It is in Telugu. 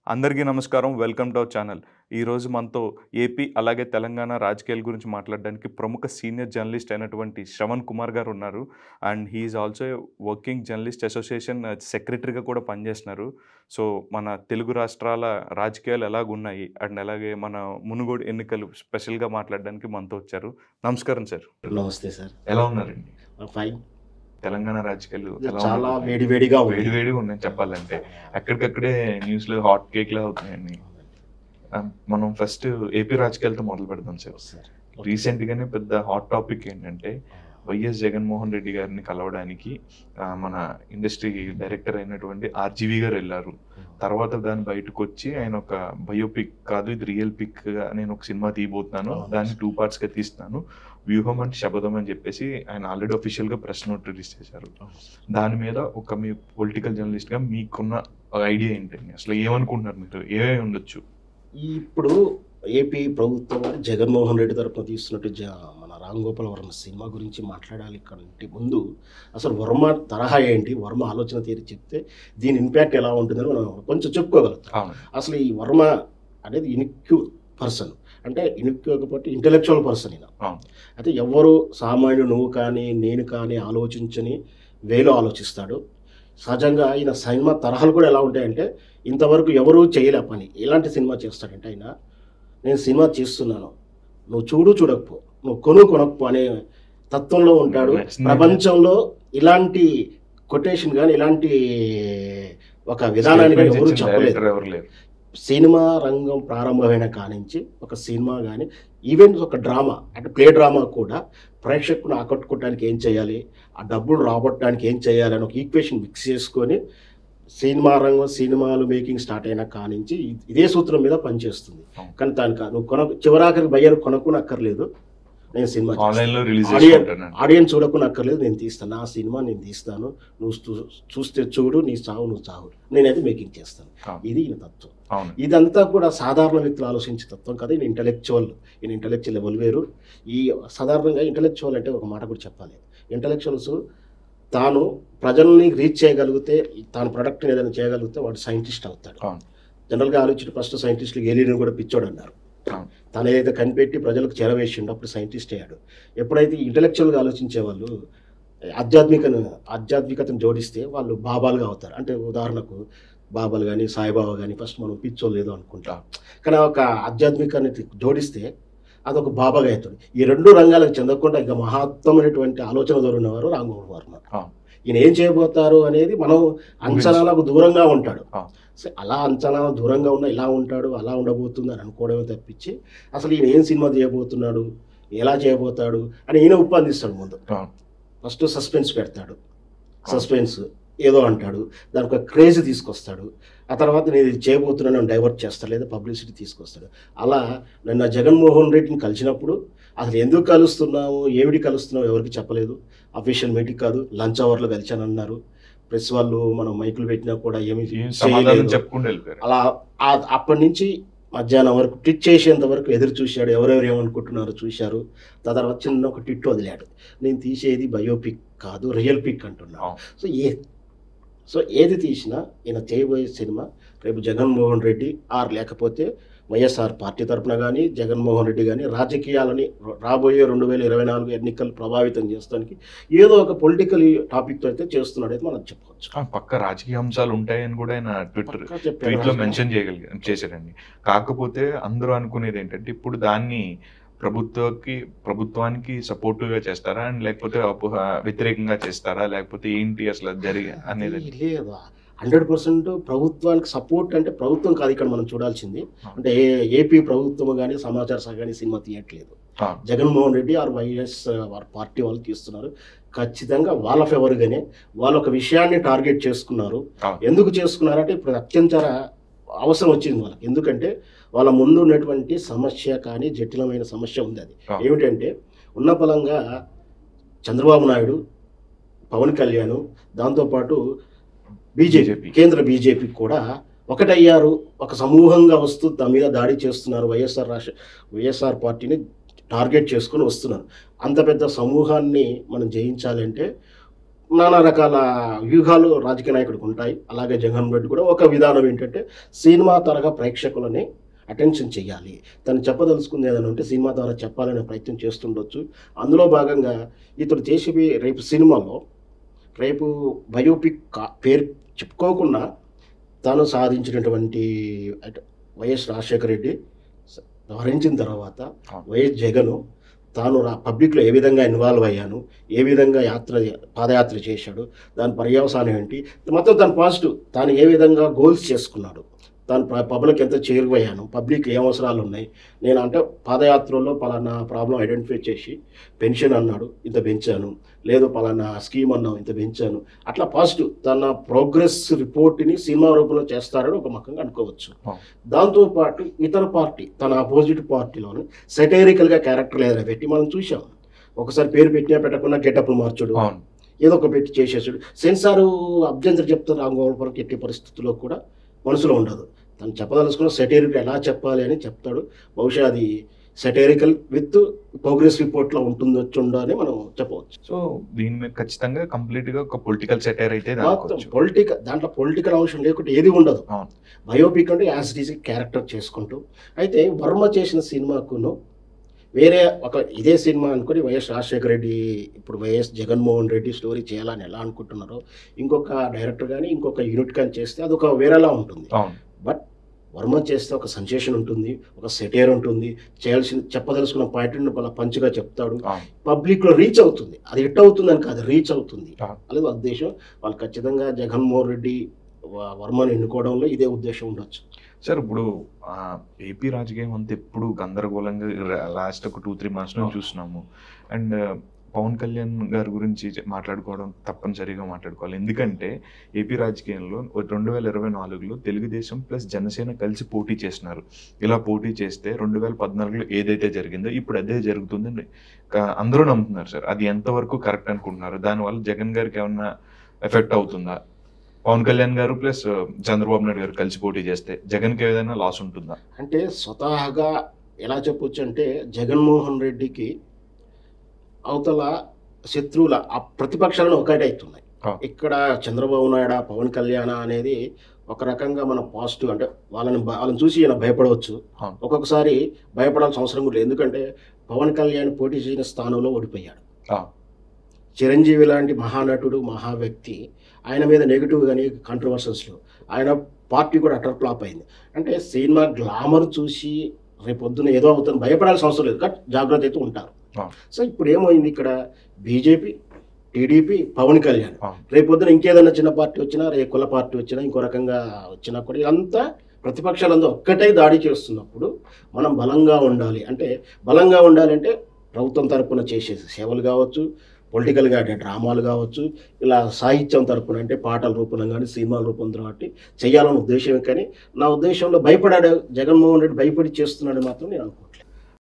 అందరికీ నమస్కారం వెల్కమ్ టు అవర్ ఛానల్ ఈరోజు మనతో ఏపీ అలాగే తెలంగాణ రాజకీయాల గురించి మాట్లాడడానికి ప్రముఖ సీనియర్ జర్నలిస్ట్ అయినటువంటి శ్రవణ్ కుమార్ గారు ఉన్నారు and he is also working journalist association సెక్రటరీగా కూడా పనిచేస్తున్నారు సో మన తెలుగు రాష్ట్రాల రాజకీయాలు ఎలాగున్నాయి అండ్ అలాగే మన మునుగోడు ఎన్నికలు స్పెషల్గా మాట్లాడడానికి మనతో వచ్చారు నమస్కారం సార్ నమస్తే సార్ ఎలా ఉన్నారండి ఫైన్ తెలంగాణ రాజకీయాలు ఎలా చాలా ఉన్నాయి? వేడి వేడిగా ఉంది వేడి వేడిగా ఉన్నాయి చెప్పాలంటే అక్కడికక్కడే న్యూస్లు హాట్ కేక్లా అవుతున్నాయండి ఆ, మనం ఫస్ట్ ఏపీ రాజకీయాలతో మొదలు పెడదాం సార్ సార్ రీసెంట్ గానే పెద్ద హాట్ టాపిక్ ఏంటంటే వైఎస్ జగన్మోహన్ రెడ్డి గారిని కలవడానికి ఆ, మన ఇండస్ట్రీ డైరెక్టర్ అయినటువంటి ఆర్జీవి గారు వెళ్ళారు తర్వాత దాని బయటకు వచ్చి ఆయన ఒక బయోపిక్ కాదు ఇది రియల్ పిక్ గా నేను ఒక సినిమా తీయబోతున్నాను అవును. దాన్ని టూ పార్ట్స్ గా తీస్తున్నాను వ్యూహం అంటే శబదం అని చెప్పేసి ఆయన ఆల్రెడీ అఫీషియల్ గా ప్రెస్ నోట్ రిలీజ్ చేశారు దాని మీద ఒక మీ పొలిటికల్ జర్నలిస్ట్ గా మీకున్న ఐడియా ఏంటండి అసలు ఏమనుకుంటున్నారు మీరు ఏమేమి ఉండొచ్చు ఇప్పుడు ఏపీ ప్రభుత్వం వారు జగన్మోహన్ రెడ్డి తరపున తీస్తున్నట్టు జ మన రామ్ గోపాల్ వర్మ సినిమా గురించి మాట్లాడాలి కంటే ముందు అసలు వర్మ తరహా ఏంటి వర్మ ఆలోచన తీరి చెప్తే దీని ఇంపాక్ట్ ఎలా ఉంటుందని మనం కొంచెం చెప్పుకోగలుగుతాం అవును అసలు ఈ వర్మ అనేది ఇనిక్యూ పర్సన్ అంటే ఇనిక్యూ కాబట్టి ఇంటలెక్చువల్ పర్సన్ ఈయన అవును అయితే ఎవరు సామాన్యుడు నువ్వు కానీ నేను కానీ ఆలోచించని వేలో ఆలోచిస్తాడు సహజంగా ఆయన సినిమా తరహాలు కూడా ఎలా ఉంటాయంటే ఇంతవరకు ఎవరూ చేయలే పని ఎలాంటి సినిమా చేస్తాడంటే ఆయన నేను సినిమా చేస్తున్నాను నువ్వు చూడు చూడకపో నువ్వు కొను కొనకపో అనే తత్వంలో ఉంటాడు Yes. ప్రపంచంలో ఇలాంటి కొటేషన్ కానీ ఇలాంటి ఒక విధానాన్ని కానీ ఎవరు Statements ఇచ్చిన చెప్పలేదు director ఎవరు లేరు సినిమా రంగం ప్రారంభమైన కానించి ఒక సినిమా కానీ ఈవెన్ ఒక డ్రామా అంటే ప్లే డ్రామా కూడా ప్రేక్షకుని ఆకట్టుకోవడానికి ఏం చేయాలి ఆ డబ్బులు రాబట్టడానికి ఏం చేయాలి అని ఒక ఈక్వేషన్ మిక్స్ చేసుకొని సినిమా రంగం సినిమాలు మేకింగ్ స్టార్ట్ అయిన కానించి ఇ- ఇదే సూత్రం మీద పనిచేస్తుంది అవును. కానీ దానికి నువ్వు కొన చివరాఖరికి బయ్యర్ కొనుక్కునక్కర్లేదు నేను సినిమా ఆన్లైన్ లో రిలీజ్ ఆడియో- చేసుకుంటాను ఆడియన్స్ చూడకునక్కర్లేదు నేను తీస్తాను నా సినిమా నేను తీస్తాను నువ్వు చూ- చూస్తే చూడు నీ చావు నువ్వు చావు నేనైతే మేకింగ్ చేస్తాను అవును. ఇది ఈయన తత్వం అవును ఇదంతా కూడా సాధారణ వ్యక్తులు ఆలోచించే తత్వం కదా ఈయన ఇంటలెక్చువల్ ఈయన ఇంటలెక్చువల్ లెవెల్ వేరు ఈ సాధారణంగా ఇంటలెక్చువల్ అంటే ఒక మాట కూడా చెప్పాలి ఇంటలెక్చువల్స్ తాను ప్రజల్ని రీచ్ చేయగలిగితే తాను ప్రొడక్ట్ని ఏదైనా చేయగలిగితే వాడు సైంటిస్ట్ అవుతాడు అవును జనరల్గా ఆలోచించి ఫస్ట్ సైంటిస్టులు ఏలియన్ కూడా పిచ్చోడు అన్నారు అవును. తను ఏదైతే కనిపెట్టి ప్రజలకు చేరవేసిండో అప్పుడు సైంటిస్ట్ అయ్యాడు ఎప్పుడైతే ఇంటలెక్చువల్గా ఆలోచించే వాళ్ళు ఆధ్యాత్మికను ఆధ్యాత్మికతను జోడిస్తే వాళ్ళు బాబాలుగా అవుతారు అంటే ఉదాహరణకు బాబాలు కానీ సాయిబాబా కానీ ఫస్ట్ మనం పిచ్చోళ్ళు ఏదో అనుకుంటాం కానీ ఒక ఆధ్యాత్మికాన్ని జోడిస్తే అదొక బాబాగా అవుతుంది ఈ రెండు రంగాలకు చెందకుండా ఇక మహత్తమైనటువంటి ఆలోచన దొరికినవారు రామగోపాల్ వర్మ అవును. ఈయన ఏం చేయబోతారు అనేది మనం అంచనాలకు దూరంగా ఉంటాడు అవును. సో అలా అంచనా దూరంగా ఉన్న ఇలా ఉంటాడు అలా ఉండబోతుంది అని అనుకోవడమే తప్పించి అసలు ఈయన ఏం సినిమా చేయబోతున్నాడు ఎలా చేయబోతాడు అని ఈయన ఉప్పందిస్తాడు ముందు అవును. ఫస్ట్ సస్పెన్స్ పెడతాడు సస్పెన్స్ ఏదో అంటాడు దానికి ఒక క్రేజ్ తీసుకొస్తాడు ఆ తర్వాత నేను ఇది చేయబోతున్నాను డైవర్ట్ చేస్తాడు లేదా పబ్లిసిటీ తీసుకొస్తాడు అలా నిన్న జగన్మోహన్ రెడ్డిని కలిసినప్పుడు అసలు ఎందుకు కలుస్తున్నాము ఏమిటి కలుస్తున్నాము ఎవరికి చెప్పలేదు అఫీషియల్ మీటింగ్ కాదు లంచ్ అవర్లో కలిశానన్నారు ప్రెస్ వాళ్ళు మనం మైకులు పెట్టినా కూడా ఏమి ఏం సమాధానం చేయలేదు చెప్పుకుంటూ వెళ్ళిపోయారు అలా ఆ- అప్పటి నుంచి మధ్యాహ్నం వరకు ట్విట్ చేసేంత వరకు ఎదురు చూశాడు ఎవరెవరు ఏమనుకుంటున్నారో చూశారు ఆ తర్వాత చిన్న ఒక ట్విట్ వదిలాడు నేను తీసేది బయోపిక్ కాదు రియల్ పిక్ అంటున్నాను అవును. సో ఏ సో ఏది తీసినా ఈయన చేయబోయే సినిమా రేపు జగన్మోహన్ రెడ్డి ఆర్ లేకపోతే వైఎస్ఆర్ పార్టీ తరపున కానీ జగన్మోహన్ రెడ్డి కానీ రాజకీయాలని రాబోయే రెండు వేల ఇరవై నాలుగు ఎన్నికలు ప్రభావితం చేస్తానికి ఏదో ఒక పొలిటికల్ టాపిక్తో అయితే చేస్తున్నాడు అయితే మనం చెప్పవచ్చు ఆ, పక్క రాజకీయ అంశాలు ఉంటాయని కూడా ఆయన ట్విట్టర్ పక్కా చెప్పాడు ట్వీట్ లో రాజకీయ- మెన్షన్ చేయగలిగారు చేశారండి కాకపోతే అందరూ అనుకునేది ఏంటంటే ఇప్పుడు దాన్ని ప్రభుత్వకి ప్రభుత్వానికి సపోర్టివ్ గా చేస్తారా అండ్ లేకపోతే అపు- వ్యతిరేకంగా చేస్తారా లేకపోతే ఏంటి అసలు జరిగే అనేది అది లేదు హండ్రెడ్ పర్సెంట్ ప్రభుత్వానికి సపోర్ట్ అంటే ప్రభుత్వం కాదు ఇక్కడ మనం చూడాల్సింది అంటే ఏ- ఏపీ ప్రభుత్వం కానీ సమాచార శాఖ కానీ సినిమా తీయట్లేదు ఆ, జగన్మోహన్ రెడ్డి ఆర్ వైఎస్ వారి పార్టీ వాళ్ళు తీస్తున్నారు ఖచ్చితంగా వాళ్ళ ఫేవర్గానే వాళ్ళు ఒక విషయాన్ని టార్గెట్ చేసుకున్నారు అవును. ఎందుకు చేసుకున్నారంటే ఇప్పుడు అత్యంత అవసరం వచ్చింది వాళ్ళకి ఎందుకంటే వాళ్ళ ముందు ఉన్నటువంటి సమస్య కానీ జటిలమైన సమస్య ఉంది అది అవును. ఏమిటంటే ఉన్న బలంగా చంద్రబాబు నాయుడు పవన్ కళ్యాణ్ దాంతోపాటు బీజేపీ బీజేపీ. కేంద్ర బీజేపీ కూడా ఒకటయ్యారు ఒక సమూహంగా వస్తూ దాని మీద దాడి చేస్తున్నారు వైఎస్ఆర్ రాష్ట్ర వైఎస్ఆర్ పార్టీని టార్గెట్ చేసుకొని వస్తున్నారు అంత పెద్ద సమూహాన్ని మనం జయించాలంటే నానా రకాల వ్యూహాలు రాజకీయ నాయకుడికి ఉంటాయి అలాగే జగన్ రెడ్డి కూడా ఒక విధానం ఏంటంటే సినిమా తరగా ప్రేక్షకులని అటెన్షన్ చేయాలి తను చెప్పదలుచుకుంది ఏదైనా ఉంటే సినిమా ద్వారా చెప్పాలనే ప్రయత్నం చేస్తుండొచ్చు అందులో భాగంగా ఇతడు చేసేవి రేపు సినిమాలో రేపు బయోపిక్ కా- పేరు చెప్పుకోకుండా తాను సాధించినటువంటి అటు వైఎస్ రాజశేఖర రెడ్డి స- వ్యవహరించిన తర్వాత వైఎస్ జగన్ తాను రా పబ్లిక్లో ఏ విధంగా ఇన్వాల్వ్ అయ్యాను ఏ విధంగా యాత్ర పాదయాత్ర చేశాడు దాని పర్యవసానం ఏంటి మొత్తం తను పాజిటివ్ తాను ఏ విధంగా గోల్స్ చేసుకున్నాడు తాను ప- పబ్లిక్ ఎంత చేరువయ్యాను పబ్లిక్ ఏం అవసరాలు ఉన్నాయి నేను అంటే పాదయాత్రలో పలానా ప్రాబ్లం ఐడెంటిఫై చేసి పెన్షన్ అన్నాడు ఇంత పెంచాను లేదు పలానా స్కీమ్ అన్నాం ఇంత పెంచాను అట్లా పాజిటివ్ తన ప్రోగ్రెస్ రిపోర్ట్ని సినిమా రూపంలో చేస్తారని ఒక మకంగా అనుకోవచ్చు Oh. దాంతోపాటు ఇతర పార్టీ తన అపోజిట్ పార్టీలోని సెటైరికల్గా క్యారెక్టర్ ఏదైనా పెట్టి మనం చూసాం ఒకసారి పేరు పెట్టినా పెట్టకుండా గెటప్లు మార్చుడు అవును ఏదో ఒక పెట్టి చేసేసాడు సెన్సారు అభ్యంతరం చెప్తారు రాంగోపాలకి ఎట్టి పరిస్థితుల్లో కూడా మనసులో ఉండదు తను చెప్పదలుచుకున్న సెటైరికల్ ఎలా చెప్పాలి అని చెప్తాడు బహుశా అది సెటైరికల్ విత్ ప్రోగ్రెస్ రిపోర్ట్లో ఉంటుందొచ్చుండో అని మనం చెప్పవచ్చు సో దీని మీద ఖచ్చితంగా కంప్లీట్ గా ఒక పొలిటికల్ సెటైర్ అయితే ఇది మొత్తం అనుకోవచ్చు పొలిటికల్ దాంట్లో పొలిటికల్ అంశం లేకుంటే ఏది ఉండదు అవును. బయోపిక్ అంటే యాజ్ ఇట్ ఈజ్ క్యారెక్టర్ చేసుకుంటూ అయితే వర్మ చేసిన సినిమాకును వేరే ఒక ఇదే సినిమా అనుకుని వైఎస్ రాజశేఖర రెడ్డి ఇప్పుడు వైఎస్ జగన్మోహన్ రెడ్డి స్టోరీ చేయాలని ఎలా అనుకుంటున్నారో ఇంకొక డైరెక్టర్ కానీ ఇంకొక యూనిట్ కానీ చేస్తే అది ఒక వేరేలా ఉంటుంది అవును బట్ వర్మ చేస్తే ఒక సెన్సేషన్ ఉంటుంది ఒక సెటైర్ ఉంటుంది చేయాల్సిన చెప్పదలుచుకున్న పాయింట్ని వాళ్ళ పంచుగా చెప్తాడు అవును పబ్లిక్లో రీచ్ అవుతుంది అది హిట్ అవుతుందని కాదు రీచ్ అవుతుంది ఆ. అనేది వాళ్ళ ఉద్దేశం వాళ్ళు ఖచ్చితంగా జగన్మోహన్ రెడ్డి వ- వర్మను ఎన్నుకోవడంలో ఇదే ఉద్దేశం ఉండొచ్చు సార్ ఇప్పుడు ఆ, ఏపీ రాజకీయం అంతా ఎప్పుడు గందరగోళంగా లాస్ట్ ఒక టూ త్రీ మంత్స్ నుంచి చూస్తున్నాము అండ్ పవన్ కళ్యాణ్ గారి గురించి చె- మాట్లాడుకోవడం తప్పనిసరిగా మాట్లాడుకోవాలి ఎందుకంటే ఏపీ రాజకీయంలో రెండు వేల ఇరవై నాలుగులో తెలుగుదేశం ప్లస్ జనసేన కలిసి పోటీ చేసినారు ఇలా పోటీ చేస్తే రెండు వేల పద్నాలుగులో ఏదైతే జరిగిందో ఇప్పుడు అదే జరుగుతుందని క- అందరూ నమ్ముతున్నారు సార్ అది ఎంతవరకు కరెక్ట్ అనుకుంటున్నారు దానివల్ల జగన్ గారికి ఏమన్నా ఎఫెక్ట్ అవుతుందా పవన్ కళ్యాణ్ గారు ప్లస్ చంద్రబాబు నాయుడు గారు కలిసి పోటీ చేస్తే జగన్కి ఏదైనా లాస్ ఉంటుందా అంటే స్వతహాగా ఎలా చెప్పొచ్చు అంటే జగన్మోహన్ రెడ్డికి అవతల శత్రువుల ఆ ప్రతిపక్షాలను ఒకటే అవుతున్నాయి ఆ. ఇక్కడ చంద్రబాబు నాయుడు పవన్ కళ్యాణ్ అనేది ఒక రకంగా మనం పాజిటివ్ అంటే వాళ్ళని భ- వాళ్ళని చూసి ఈయన భయపడవచ్చు అవును. ఒక్కొక్కసారి భయపడాల్సిన అవసరం కూడా లేదు ఎందుకంటే పవన్ కళ్యాణ్ పోటీ చేసిన స్థానంలో ఓడిపోయాడు ఆ. చిరంజీవి లాంటి మహానటుడు మహా వ్యక్తి ఆయన మీద నెగిటివ్ కానీ కాంట్రవర్సల్స్లో ఆయన పార్టీ కూడా అటర్ ఫ్లాప్ అయింది అంటే సినిమా గ్లామర్ చూసి రేపొద్దున ఏదో అవుతుంది భయపడాల్సిన అవసరం లేదు కానీ జాగ్రత్త అయితే ఉంటారు ఆ. సో ఇప్పుడు ఏమైంది ఇక్కడ బీజేపీ టీడీపీ పవన్ కళ్యాణ్ ఆ. రేపొద్దున ఇంకేదైనా చిన్న పార్టీ వచ్చినా రే కుల పార్టీ వచ్చినా ఇంకో రకంగా వచ్చినా కూడా ఇదంతా ప్రతిపక్షాలంతా ఒక్కటే దాడి చేస్తున్నప్పుడు మనం బలంగా ఉండాలి అంటే బలంగా ఉండాలి అంటే ప్రభుత్వం తరపున చేసే సేవలు కావచ్చు పొలిటికల్గా అంటే డ్రామాలు కావచ్చు ఇలా సాహిత్యం తరపున అంటే పాటల రూపంలో కానీ సినిమాల రూపంలో కాబట్టి చేయాలన్న ఉద్దేశమే కానీ నా ఉద్దేశంలో భయపడాడు జగన్మోహన్ రెడ్డి భయపడి చేస్తున్నాడు మాత్రం నేను అనుకుంటున్నాను